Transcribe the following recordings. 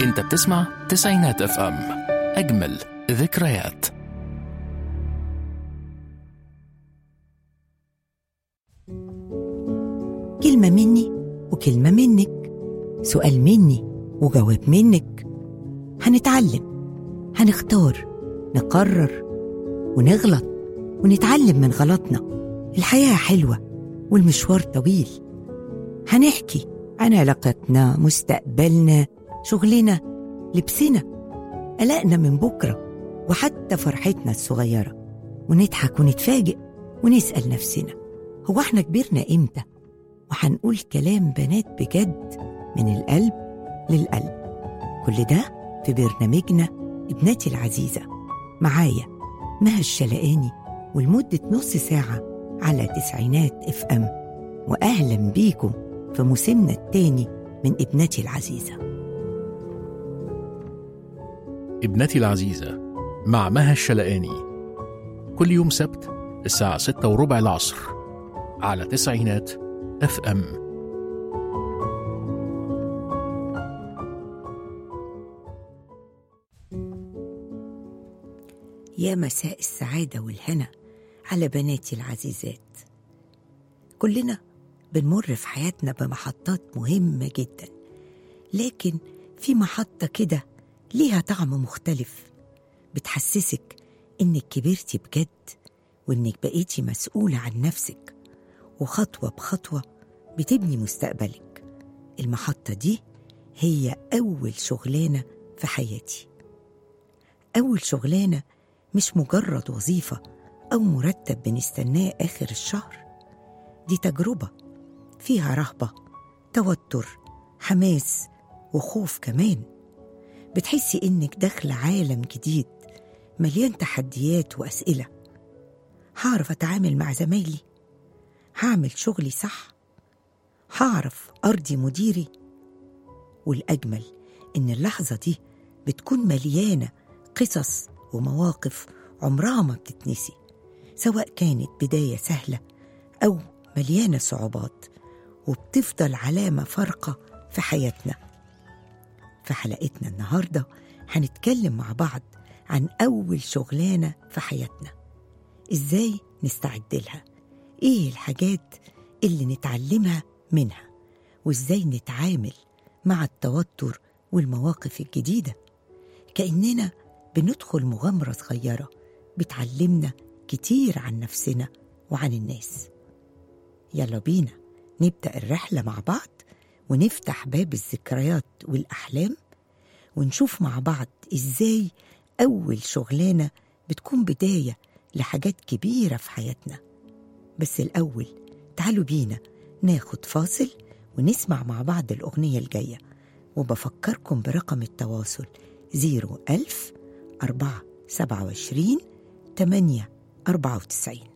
انت بتسمع تسعينات اف ام اجمل ذكريات كلمة مني وكلمة منك سؤال مني وجواب منك هنتعلم هنختار نقرر ونغلط ونتعلم من غلطنا الحياة حلوة والمشوار طويل هنحكي عن علاقتنا مستقبلنا شغلنا لبسنا قلقنا من بكرة وحتى فرحتنا الصغيرة ونضحك ونتفاجئ ونسأل نفسنا هو احنا كبرنا امتى وهنقول كلام بنات بجد من القلب للقلب كل ده في برنامجنا ابنتي العزيزة معايا مها الشلقاني ولمدة نص ساعة على تسعينات اف ام وأهلا بيكم في موسمنا التاني من ابنتي العزيزة ابنتي العزيزة مع مها الشلقاني كل يوم سبت الساعة ستة وربع العصر على تسعينات اف ام يا مساء السعادة والهنا على بناتي العزيزات كلنا بنمر في حياتنا بمحطات مهمة جدا لكن في محطة كده ليها طعم مختلف بتحسسك إنك كبرتي بجد وإنك بقيتي مسؤولة عن نفسك وخطوة بخطوة بتبني مستقبلك المحطة دي هي أول شغلانة في حياتي أول شغلانة مش مجرد وظيفة أو مرتب بنستناه آخر الشهر دي تجربة فيها رهبة توتر حماس وخوف كمان بتحسي إنك داخلة عالم جديد مليان تحديات وأسئلة هعرف أتعامل مع زمايلي هعمل شغلي صح هعرف أرضي مديري والأجمل إن اللحظة دي بتكون مليانة قصص ومواقف عمرها ما بتتنسي سواء كانت بداية سهلة أو مليانة صعوبات وبتفضل علامة فارقة في حياتنا في حلقتنا النهاردة هنتكلم مع بعض عن أول شغلانة في حياتنا إزاي نستعد لها إيه الحاجات اللي نتعلمها منها وإزاي نتعامل مع التوتر والمواقف الجديدة كأننا بندخل مغامرة صغيرة بتعلمنا كتير عن نفسنا وعن الناس يلا بينا نبدأ الرحلة مع بعض ونفتح باب الذكريات والأحلام ونشوف مع بعض إزاي أول شغلانة بتكون بداية لحاجات كبيرة في حياتنا بس الأول تعالوا بينا ناخد فاصل ونسمع مع بعض الأغنية الجاية وبفكركم برقم التواصل زيرو ألف أربعة سبعة وعشرين تمانية أربعة وتسعين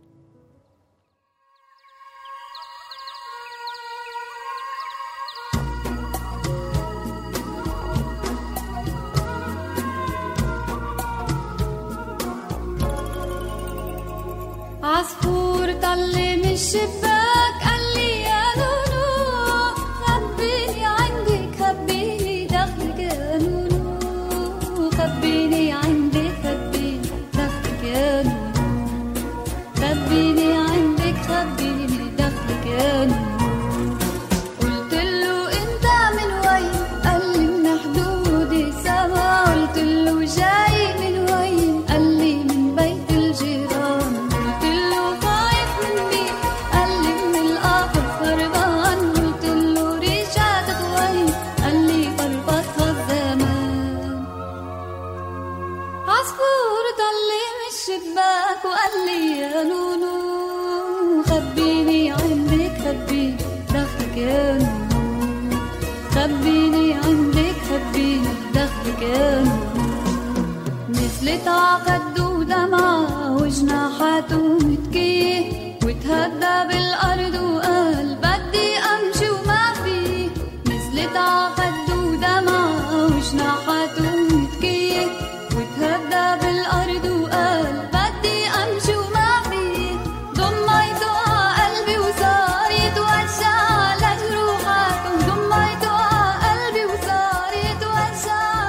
عصفور طلي من الشباك قال لي يا نونو خبيني عندك خبيني دخلك يا نونو خبيني عندك خبيني دخلك يا نونو خبيني عندك خبيني دخلك يا نونو قلت له انت من وين قال لي من حدود السما قلت له جاي من وين قال لي من بيت الجيران قلت له خايف من مين قال لي من القفر خربان قلت له رجعت وين قال لي بربطها الزمان عصفور طلي من الشباك وقال لي يا نونو خبيني عندك خبيني دخلك يا نونو خبيني عندك خبيني دخلك يا نونو نزلت عقد ودمعة وجناحاته متكيه وتهدى بالأرض وقال بدي أمشي وما في نزلت عقد ودمعة وجناحاته متكيه وتهدى بالأرض وقال بدي أمشي وما في ضميته على قلبي وصار يتوجع لجروحاته ضميته على قلبي وصار يتوجع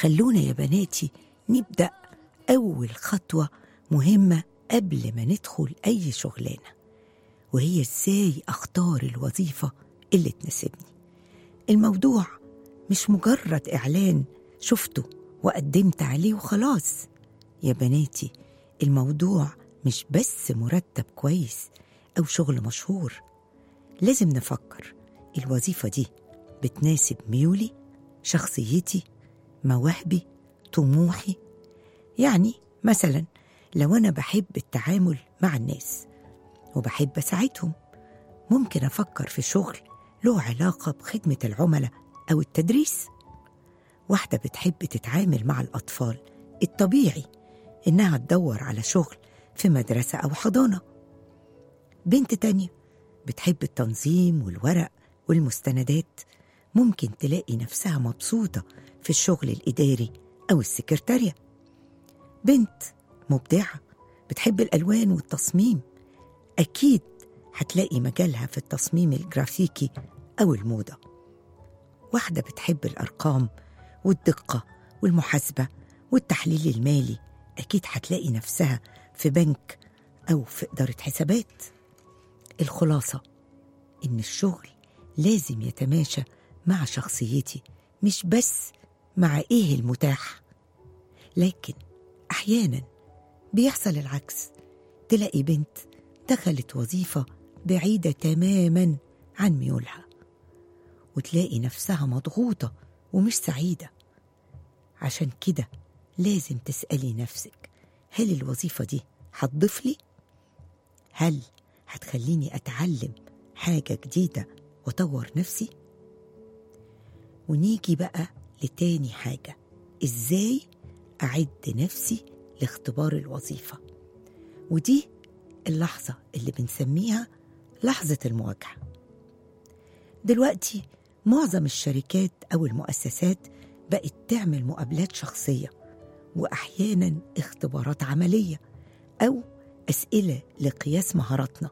خلونا يا بناتي نبدأ أول خطوة مهمة قبل ما ندخل أي شغلانة وهي إزاي أختار الوظيفة اللي تناسبني الموضوع مش مجرد إعلان شفته وقدمت عليه وخلاص يا بناتي الموضوع مش بس مرتب كويس أو شغل مشهور لازم نفكر الوظيفة دي بتناسب ميولي شخصيتي مواهبي طموحي يعني مثلا لو أنا بحب التعامل مع الناس وبحب أساعدهم ممكن أفكر في شغل له علاقة بخدمة العملاء أو التدريس واحدة بتحب تتعامل مع الأطفال الطبيعي إنها تدور على شغل في مدرسة أو حضانة بنت تانية بتحب التنظيم والورق والمستندات ممكن تلاقي نفسها مبسوطة في الشغل الإداري أو السكرتارية بنت مبدعة بتحب الألوان والتصميم أكيد هتلاقي مجالها في التصميم الجرافيكي أو الموضة واحدة بتحب الأرقام والدقة والمحاسبة والتحليل المالي أكيد هتلاقي نفسها في بنك أو في إدارة حسابات الخلاصة إن الشغل لازم يتماشى مع شخصيتي مش بس مع إيه المتاح لكن أحيانا بيحصل العكس تلاقي بنت دخلت وظيفة بعيدة تماما عن ميولها وتلاقي نفسها مضغوطة ومش سعيدة عشان كده لازم تسألي نفسك هل الوظيفة دي هتضيف لي؟ هل هتخليني أتعلم حاجة جديدة وأطور نفسي؟ ونيجي بقى لتاني حاجة إزاي أعد نفسي لاختبار الوظيفة ودي اللحظة اللي بنسميها لحظة المواجهة دلوقتي معظم الشركات أو المؤسسات بقت تعمل مقابلات شخصية وأحيانا اختبارات عملية أو أسئلة لقياس مهاراتنا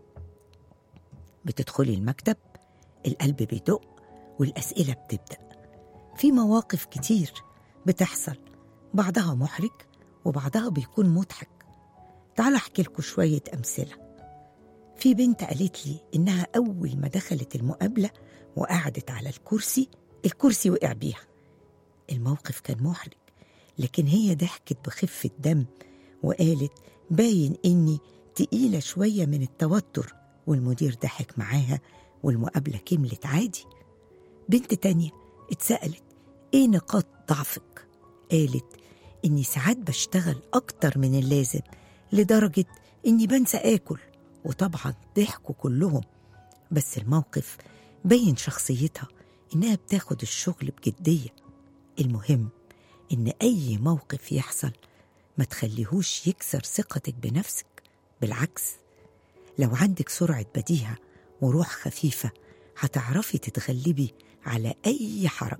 بتدخلي المكتب القلب بيدق والأسئلة بتبدأ في مواقف كتير بتحصل بعضها محرج وبعضها بيكون مضحك تعالوا أحكي لكم شوية أمثلة في بنت قالت لي إنها أول ما دخلت المقابلة وقعدت على الكرسي الكرسي وقع بيها الموقف كان محرج لكن هي ضحكت بخفة دم وقالت باين إني تقيلة شوية من التوتر والمدير ضحك معاها والمقابلة كملت عادي بنت تانية اتسألت ايه نقاط ضعفك قالت اني ساعات بشتغل اكتر من اللازم لدرجة اني بنسى اكل وطبعا ضحكوا كلهم بس الموقف بين شخصيتها انها بتاخد الشغل بجدية المهم ان اي موقف يحصل ما تخليهوش يكسر ثقتك بنفسك بالعكس لو عندك سرعة بديهة وروح خفيفة هتعرفي تتغلبي على أي حرج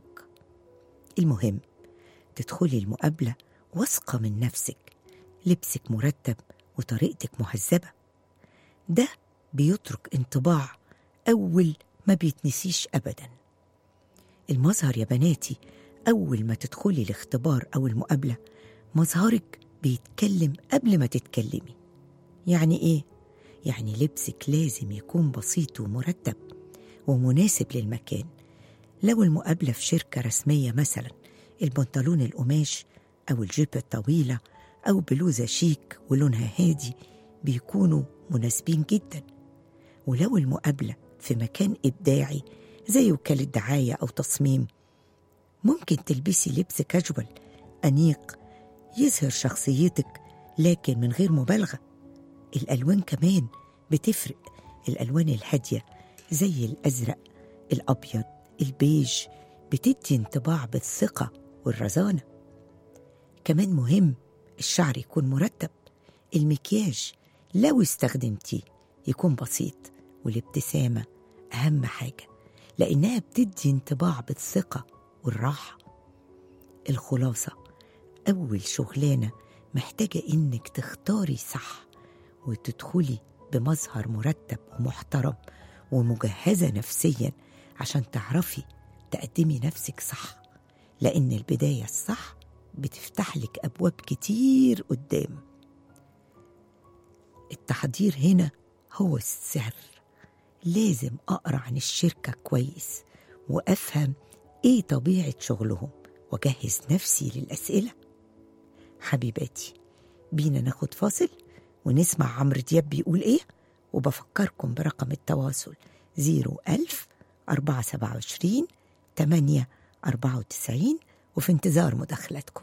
المهم تدخلي المقابلة واثقة من نفسك لبسك مرتب وطريقتك مهذبة ده بيترك انطباع أول ما بيتنسيش أبدا المظهر يا بناتي أول ما تدخلي الاختبار أو المقابلة مظهرك بيتكلم قبل ما تتكلمي يعني إيه؟ يعني لبسك لازم يكون بسيط ومرتب ومناسب للمكان لو المقابلة في شركة رسمية مثلا البنطلون القماش أو الجيبة الطويلة أو بلوزة شيك ولونها هادي بيكونوا مناسبين جدا ولو المقابلة في مكان إبداعي زي وكالة دعاية أو تصميم ممكن تلبسي لبس كاجوال أنيق يظهر شخصيتك لكن من غير مبالغة الألوان كمان بتفرق الألوان الهادية زي الأزرق الأبيض البيج بتدي انطباع بالثقة والرزانة كمان مهم الشعر يكون مرتب المكياج لو استخدمتيه يكون بسيط والابتسامة أهم حاجة لأنها بتدي انطباع بالثقة والراحة الخلاصة أول شغلانة محتاجة إنك تختاري صح وتدخلي بمظهر مرتب ومحترم ومجهزة نفسيا عشان تعرفي تقدمي نفسك صح لأن البداية الصح بتفتح لك أبواب كتير قدام التحضير هنا هو السر لازم أقرأ عن الشركة كويس وأفهم إيه طبيعة شغلهم وأجهز نفسي للأسئلة حبيباتي بينا ناخد فاصل ونسمع عمرو دياب بيقول إيه وبفكركم برقم التواصل 01000 427 8 94 وفي انتظار مداخلاتكم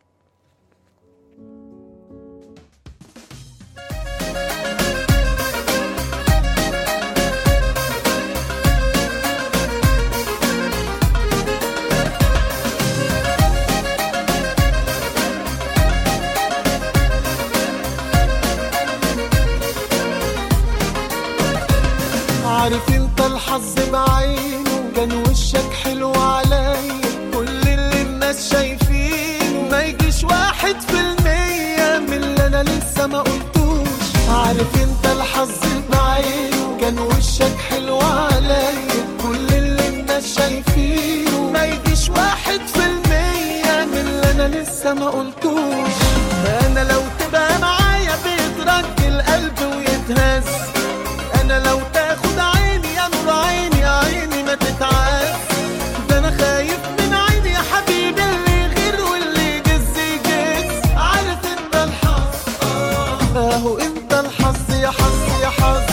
عارف انت الحظ بعينه كان وشك حلو عليا كل اللي الناس شايفينه ما يجيش واحد في المية من اللي انا لسه ما قلتوش عارف انت الحظ بعينه كان وشك حلو عليا كل اللي الناس شايفينه ما يجيش واحد في المية من اللي انا لسه ما قلتوش انا لو تبقى معايا بيترك القلب ويتهز انا لو تاخد عيني يا نور عيني يا عيني ما تتعب ده انا خايف من عيني يا حبيبي اللي غير واللي يجز يجز عارف انت الحظ آه، اهو انت الحظ يا حظ يا حظ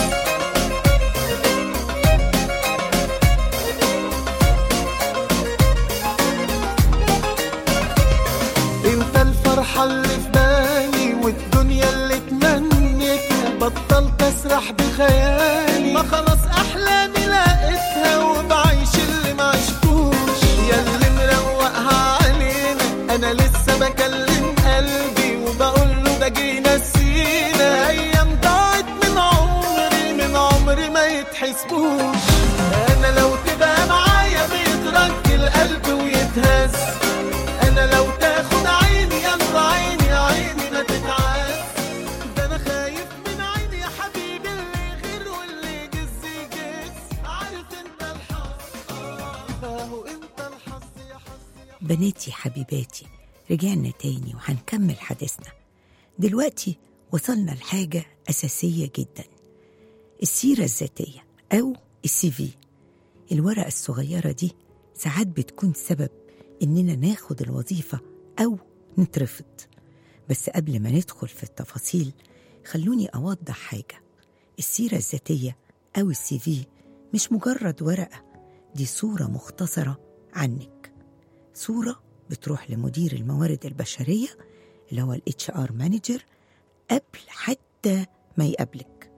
انت الفرحة اللي في بالي والدنيا اللي تمنيتها بطلت اسرح بخيالي ما خلاص احلامي لقيتها وبعيش اللي ما عشتوش يا اللي مروقها علينا انا لسه بكلم قلبي وبقول له ده جينا نسينا ايام ضاعت من عمري من عمري ما يتحسبوش انا لو تبقى معايا بيترك القلب ويتهز انا لو تاخد عيني يا نور عيني يا عيني ما تتعب ده انا خايف من عيني يا حبيبي اللي غير واللي يجز يجز عارف انت الحظ آه، اهو انت الحظ يا حظ يا بناتي حبيباتي رجعنا تاني وهنكمل حديثنا دلوقتي وصلنا لحاجة أساسية جدا السيرة الذاتية أو السي في الورقة الصغيرة دي ساعات بتكون سبب إننا ناخد الوظيفة أو نترفض بس قبل ما ندخل في التفاصيل خلوني أوضح حاجة السيرة الذاتية أو السي في مش مجرد ورقة دي صورة مختصرة عنك صورة بتروح لمدير الموارد البشرية اللي هو الاتش ار مانجر قبل حتى ما يقابلك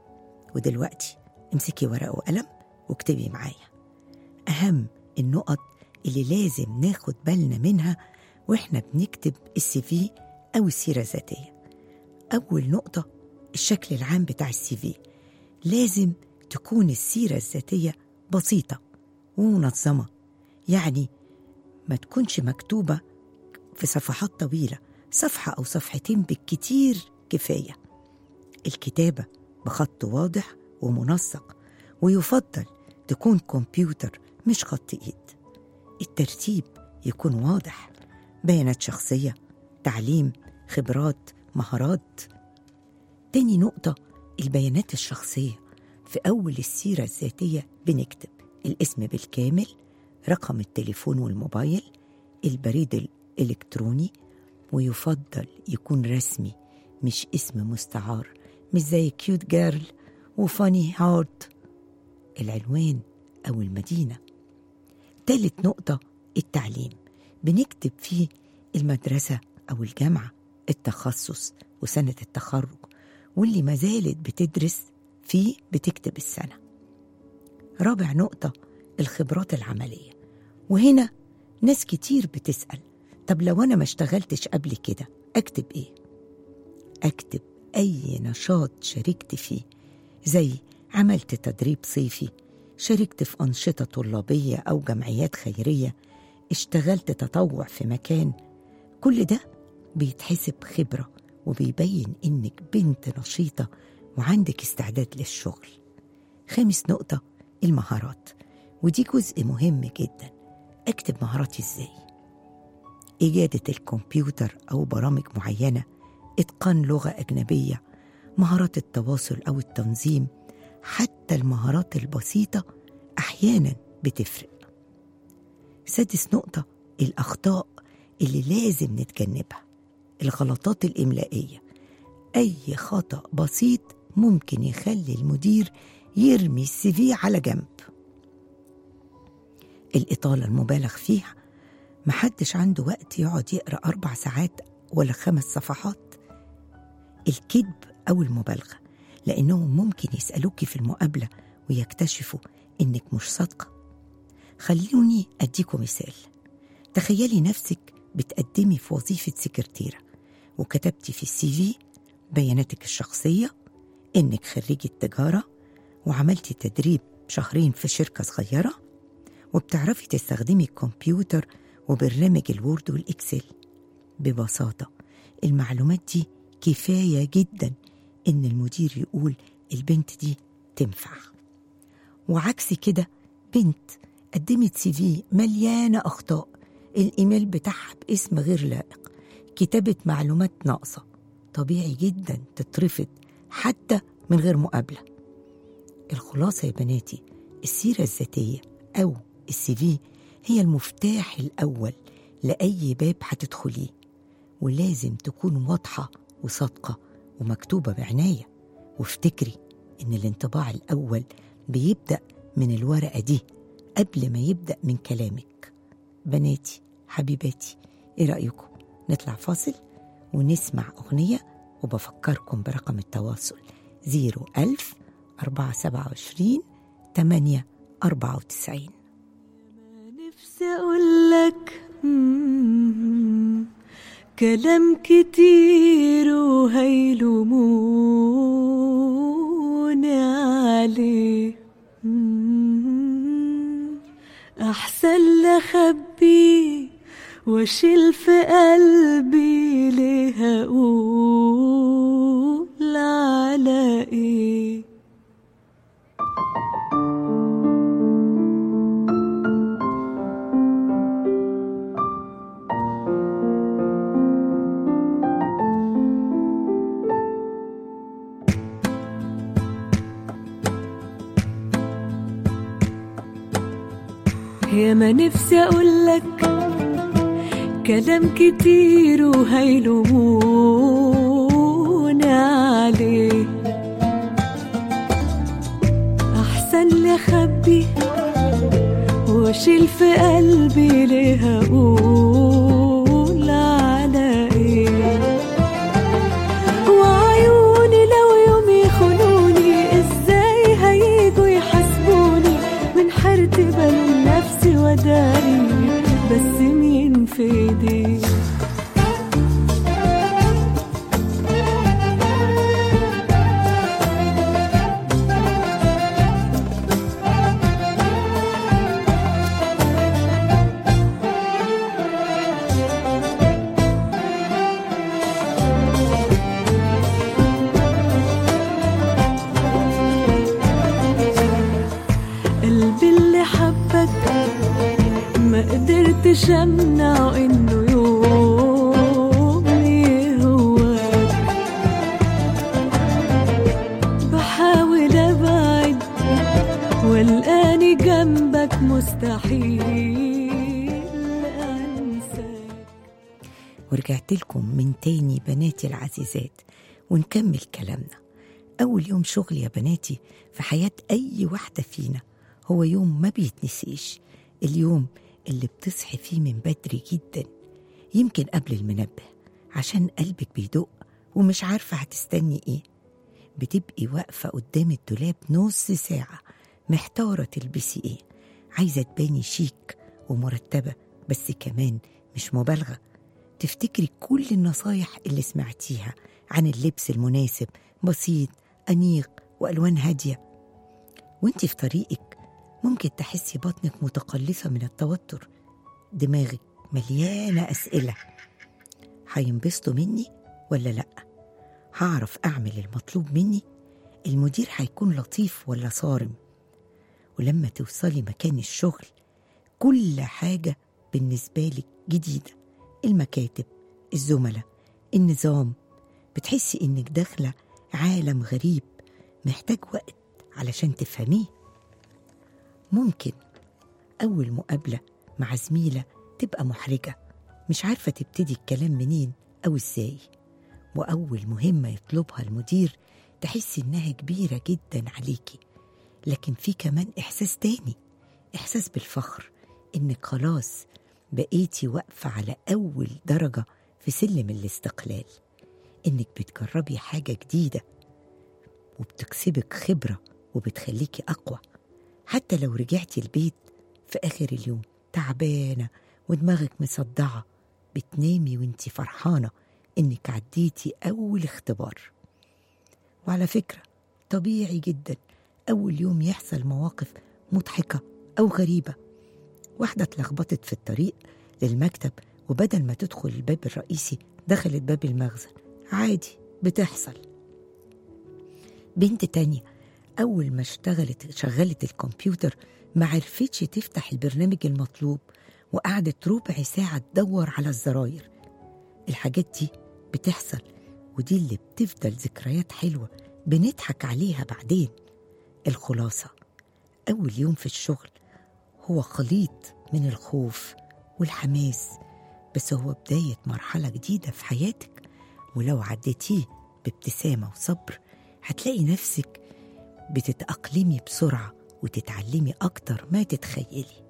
ودلوقتي امسكي ورقة وقلم واكتبي معايا أهم النقط اللي لازم ناخد بالنا منها واحنا بنكتب السي في أو السيرة الذاتية أول نقطة الشكل العام بتاع السي في لازم تكون السيرة الذاتية بسيطة ومنظمة يعني ما تكونش مكتوبة في صفحات طويلة صفحة أو صفحتين بالكتير كفاية الكتابة بخط واضح ومنسق ويفضل تكون كمبيوتر مش خط إيد الترتيب يكون واضح بيانات شخصية تعليم خبرات مهارات تاني نقطة البيانات الشخصية في أول السيرة الذاتية بنكتب الاسم بالكامل رقم التليفون والموبايل البريد الإلكتروني ويفضل يكون رسمي مش اسم مستعار مش زي كيوت جيرل وفاني هارت العنوان أو المدينة تالت نقطة التعليم بنكتب فيه المدرسة أو الجامعة التخصص وسنة التخرج واللي ما زالت بتدرس فيه بتكتب السنة رابع نقطة الخبرات العملية وهنا ناس كتير بتسأل طب لو أنا ما اشتغلتش قبل كده أكتب إيه؟ أكتب أي نشاط شاركت فيه زي عملت تدريب صيفي شاركت في أنشطة طلابية أو جمعيات خيرية اشتغلت تطوع في مكان كل ده بيتحسب خبرة وبيبين إنك بنت نشيطة وعندك استعداد للشغل خامس نقطة المهارات ودي جزء مهم جدا أكتب مهاراتي إزاي إجادة الكمبيوتر أو برامج معينة إتقان لغة أجنبية مهارات التواصل أو التنظيم حتى المهارات البسيطة أحيانا بتفرق سادس نقطة الأخطاء اللي لازم نتجنبها الغلطات الإملائية أي خطأ بسيط ممكن يخلي المدير يرمي السي في على جنب الإطالة المبالغ فيها محدش عنده وقت يقعد يقرأ أربع ساعات ولا خمس صفحات الكذب أو المبالغة لأنهم ممكن يسألوكي في المقابلة ويكتشفوا إنك مش صادقة خلوني أديكم مثال تخيلي نفسك بتقدمي في وظيفة سكرتيرة وكتبتي في السي في بياناتك الشخصية إنك خريجة تجارة وعملتي تدريب شهرين في شركة صغيرة وبتعرفي تستخدمي الكمبيوتر وبرنامج الوورد والإكسل ببساطة المعلومات دي كفاية جدا إن المدير يقول البنت دي تنفع وعكس كده بنت قدمت سي في مليانة أخطاء الإيميل بتاعها باسم غير لائق كتابة معلومات ناقصة طبيعي جدا تترفض حتى من غير مقابلة الخلاصة يا بناتي السيرة الذاتية أو السي في هي المفتاح الأول لأي باب هتدخليه ولازم تكون واضحة وصادقة ومكتوبة بعناية وافتكري إن الانطباع الأول بيبدأ من الورقة دي قبل ما يبدأ من كلامك بناتي حبيباتي إيه رأيكم نطلع فاصل ونسمع أغنية وبفكركم برقم التواصل 01000 427 8 94 نفسي أقولك كلام كتير وهيلوموني عليه مم. أحسن لأخبي واشيل في قلبي ليه أقول على إيه يا ما نفسي أقولك كلام كتير وهيلوموني عليه أحسن لي أخبي وأشيل في قلبي ليه أقول على إيه وعيوني لو يوم يخونوني ازاي هيجوا يحاسبوني من حيرتي بلوم نفسي وداري بس مين في ايدي قلبي اللي حبك ما قدرتش امنع انه يوم يهواك بحاول ابعد والقاني جنبك مستحيل انساك ورجعت لكم من تاني بناتي العزيزات ونكمل كلامنا أول يوم شغل يا بناتي في حياة أي واحدة فينا هو يوم ما بيتنسيش اليوم اللي بتصحي فيه من بدري جدا يمكن قبل المنبه عشان قلبك بيدق ومش عارفة هتستني ايه بتبقي واقفة قدام الدولاب نص ساعة محتارة تلبسي ايه عايزة تباني شيك ومرتبة بس كمان مش مبالغة تفتكري كل النصايح اللي سمعتيها عن اللبس المناسب بسيط أنيق وألوان هادية وانت في طريقك ممكن تحسي بطنك متقلصة من التوتر دماغك مليانة أسئلة هينبسطوا مني ولا لأ هعرف أعمل المطلوب مني المدير هيكون لطيف ولا صارم ولما توصلي مكان الشغل كل حاجة بالنسبة لك جديدة المكاتب الزملاء النظام بتحسي إنك داخلة عالم غريب محتاج وقت علشان تفهميه ممكن أول مقابلة مع زميلة تبقى محرجة مش عارفة تبتدي الكلام منين أو إزاي وأول مهمة يطلبها المدير تحسي إنها كبيرة جدا عليكي لكن في كمان إحساس تاني إحساس بالفخر إنك خلاص بقيتي واقفة على أول درجة في سلم الاستقلال إنك بتجربي حاجة جديدة وبتكسبك خبرة وبتخليكي أقوى حتى لو رجعتي البيت في آخر اليوم تعبانة ودماغك مصدعة بتنامي وانتي فرحانة إنك عديتي أول اختبار وعلى فكرة طبيعي جدا أول يوم يحصل مواقف مضحكة أو غريبة واحدة اتلخبطت في الطريق للمكتب وبدل ما تدخل الباب الرئيسي دخلت باب المخزن عادي بتحصل بنت تانية أول ما اشتغلت شغلت الكمبيوتر ما عرفتش تفتح البرنامج المطلوب وقعدت ربع ساعة تدور على الزراير الحاجات دي بتحصل ودي اللي بتفضل ذكريات حلوة بنضحك عليها بعدين الخلاصة أول يوم في الشغل هو خليط من الخوف والحماس بس هو بداية مرحلة جديدة في حياتك ولو عديتيه بابتسامة وصبر هتلاقي نفسك بتتأقلمي بسرعة وتتعلمي أكتر ما تتخيلي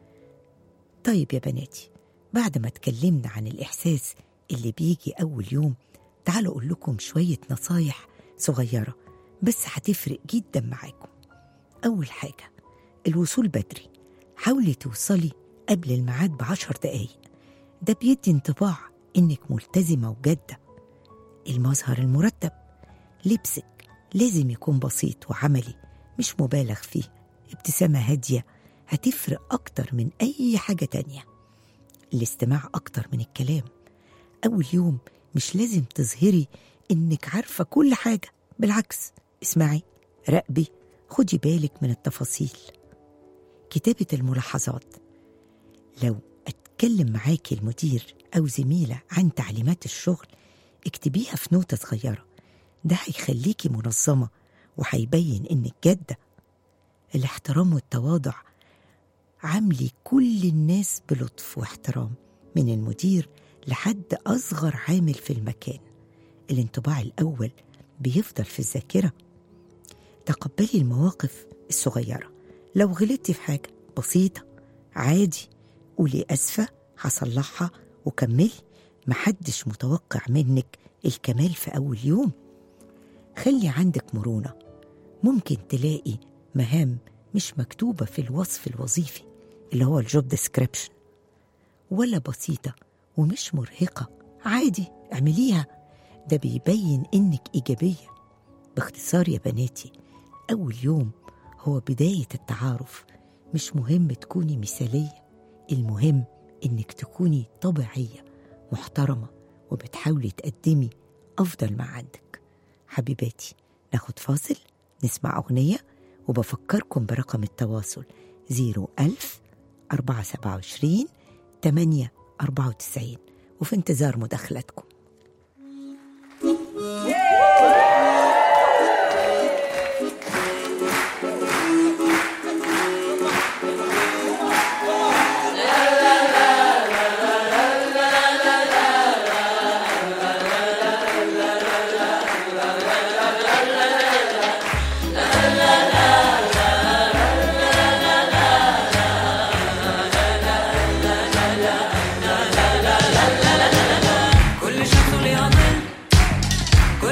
طيب يا بناتي بعد ما اتكلمنا عن الإحساس اللي بيجي أول يوم تعالوا أقول لكم شوية نصايح صغيرة بس هتفرق جدا معاكم أول حاجة الوصول بدري حاولي توصلي قبل الميعاد بعشر دقايق ده بيدي انطباع إنك ملتزمة وجادة المظهر المرتب لبسك لازم يكون بسيط وعملي مش مبالغ فيه ابتسامة هادية هتفرق أكتر من أي حاجة تانية الاستماع أكتر من الكلام أول يوم مش لازم تظهري إنك عارفة كل حاجة بالعكس اسمعي راقبي خدي بالك من التفاصيل كتابة الملاحظات لو أتكلم معاكي المدير أو زميلة عن تعليمات الشغل اكتبيها في نوتة صغيرة ده هيخليكي منظمة وهيبين إنك جادة الاحترام والتواضع عاملي كل الناس بلطف واحترام من المدير لحد أصغر عامل في المكان الانطباع الأول بيفضل في الذاكرة تقبلي المواقف الصغيرة لو غلطتي في حاجة بسيطة عادي قولي أسفة هصلحها وكملي محدش متوقع منك الكمال في أول يوم خلي عندك مرونة ممكن تلاقي مهام مش مكتوبة في الوصف الوظيفي اللي هو الجوب ديسكريبشن ولا بسيطة ومش مرهقة عادي اعمليها ده بيبين إنك إيجابية باختصار يا بناتي أول يوم هو بداية التعارف مش مهم تكوني مثالية المهم إنك تكوني طبيعية محترمة وبتحاولي تقدمي أفضل ما عندك حبيباتي ناخد فاصل نسمع أغنية وبفكركم برقم التواصل 01000 427 8 94 وفي انتظار مداخلتكم كل شخص ليه ظل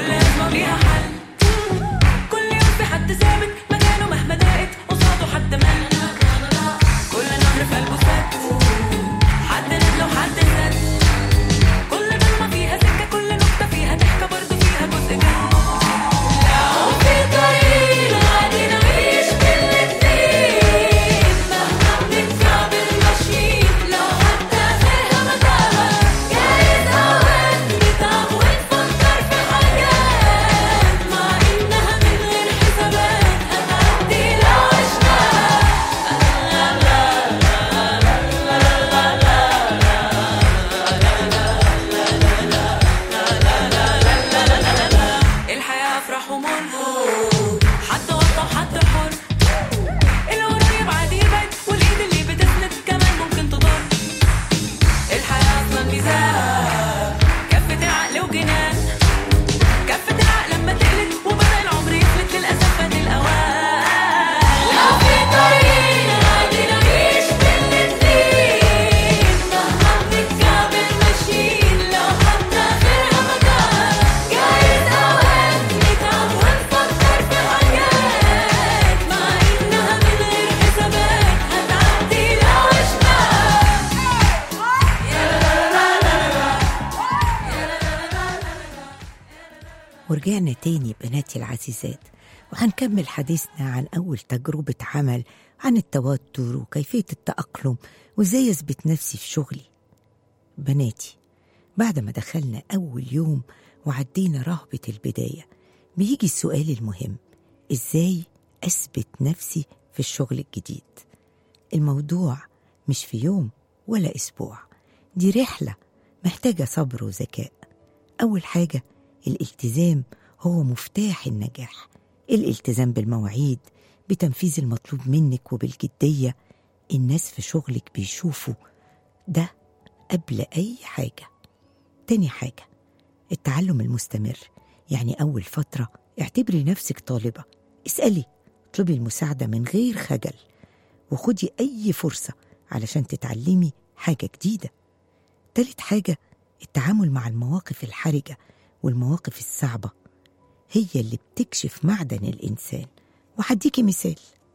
ورجعنا تاني بناتي العزيزات وهنكمل حديثنا عن أول تجربة عمل عن التوتر وكيفية التأقلم وإزاي أثبت نفسي في شغلي بناتي بعد ما دخلنا أول يوم وعدينا رهبة البداية بيجي السؤال المهم إزاي أثبت نفسي في الشغل الجديد الموضوع مش في يوم ولا أسبوع دي رحلة محتاجة صبر وذكاء أول حاجة الالتزام هو مفتاح النجاح الالتزام بالمواعيد بتنفيذ المطلوب منك وبالجدية الناس في شغلك بيشوفوا ده قبل أي حاجة تاني حاجة التعلم المستمر يعني أول فترة اعتبري نفسك طالبة اسألي اطلبي المساعدة من غير خجل وخدي أي فرصة علشان تتعلمي حاجة جديدة تالت حاجة التعامل مع المواقف الحرجة والمواقف الصعبة هي اللي بتكشف معدن الإنسان وهديكي مثال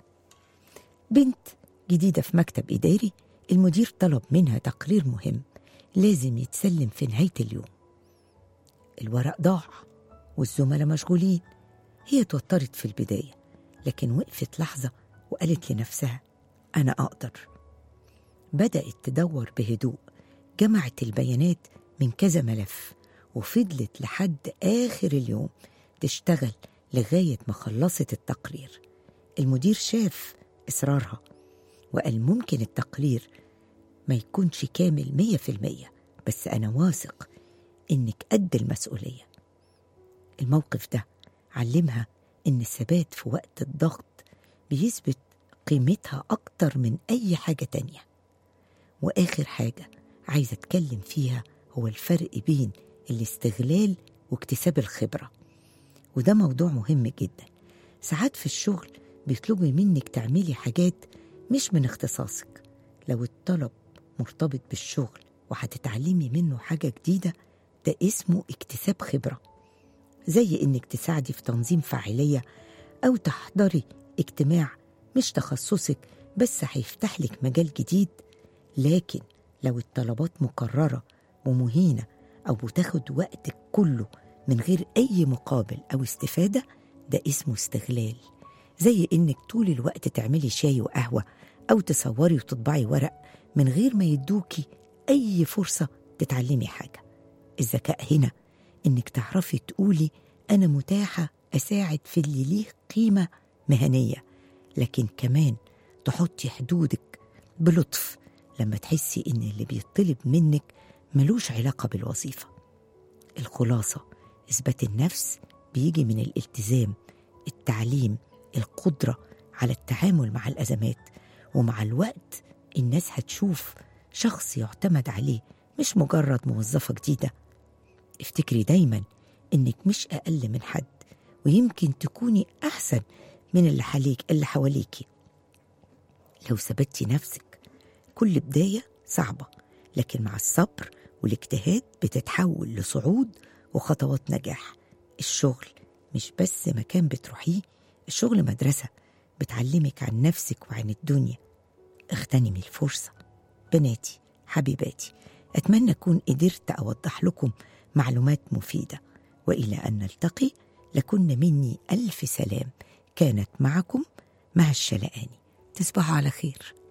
بنت جديدة في مكتب إداري المدير طلب منها تقرير مهم لازم يتسلم في نهاية اليوم الورق ضاع والزملاء مشغولين هي اتوترت في البداية لكن وقفت لحظة وقالت لنفسها أنا أقدر بدأت تدور بهدوء جمعت البيانات من كذا ملف وفضلت لحد آخر اليوم تشتغل لغاية ما خلصت التقرير المدير شاف إصرارها وقال ممكن التقرير ما يكونش كامل مية في المية بس أنا واثق إنك قد المسؤولية الموقف ده علمها إن الثبات في وقت الضغط بيثبت قيمتها أكتر من أي حاجة تانية وآخر حاجة عايزة أتكلم فيها هو الفرق بين الاستغلال واكتساب الخبرة وده موضوع مهم جدا ساعات في الشغل بيطلبوا منك تعملي حاجات مش من اختصاصك لو الطلب مرتبط بالشغل وهتتعلمي منه حاجة جديدة ده اسمه اكتساب خبرة زي انك تساعدي في تنظيم فاعلية او تحضري اجتماع مش تخصصك بس هيفتح لك مجال جديد لكن لو الطلبات مكررة ومهينة أو بتاخد وقتك كله من غير أي مقابل أو استفادة ده اسمه استغلال زي إنك طول الوقت تعملي شاي وقهوة أو تصوري وتطبعي ورق من غير ما يدوكي أي فرصة تتعلمي حاجة الذكاء هنا إنك تعرفي تقولي أنا متاحة أساعد في اللي ليه قيمة مهنية لكن كمان تحطي حدودك بلطف لما تحسي إن اللي بيطلب منك ملوش علاقة بالوظيفة الخلاصة إثبات النفس بيجي من الالتزام التعليم القدرة على التعامل مع الأزمات ومع الوقت الناس هتشوف شخص يعتمد عليه مش مجرد موظفة جديدة افتكري دايما إنك مش أقل من حد ويمكن تكوني أحسن من اللي حواليك اللي حواليكي لو ثبتي نفسك كل بداية صعبة لكن مع الصبر والاجتهاد بتتحول لصعود وخطوات نجاح الشغل مش بس مكان بتروحيه الشغل مدرسة بتعلمك عن نفسك وعن الدنيا اغتنمي الفرصة بناتي حبيباتي أتمنى أكون قدرت أوضح لكم معلومات مفيدة وإلى أن نلتقي لكن مني ألف سلام كانت معكم مع الشلقاني تصبحوا على خير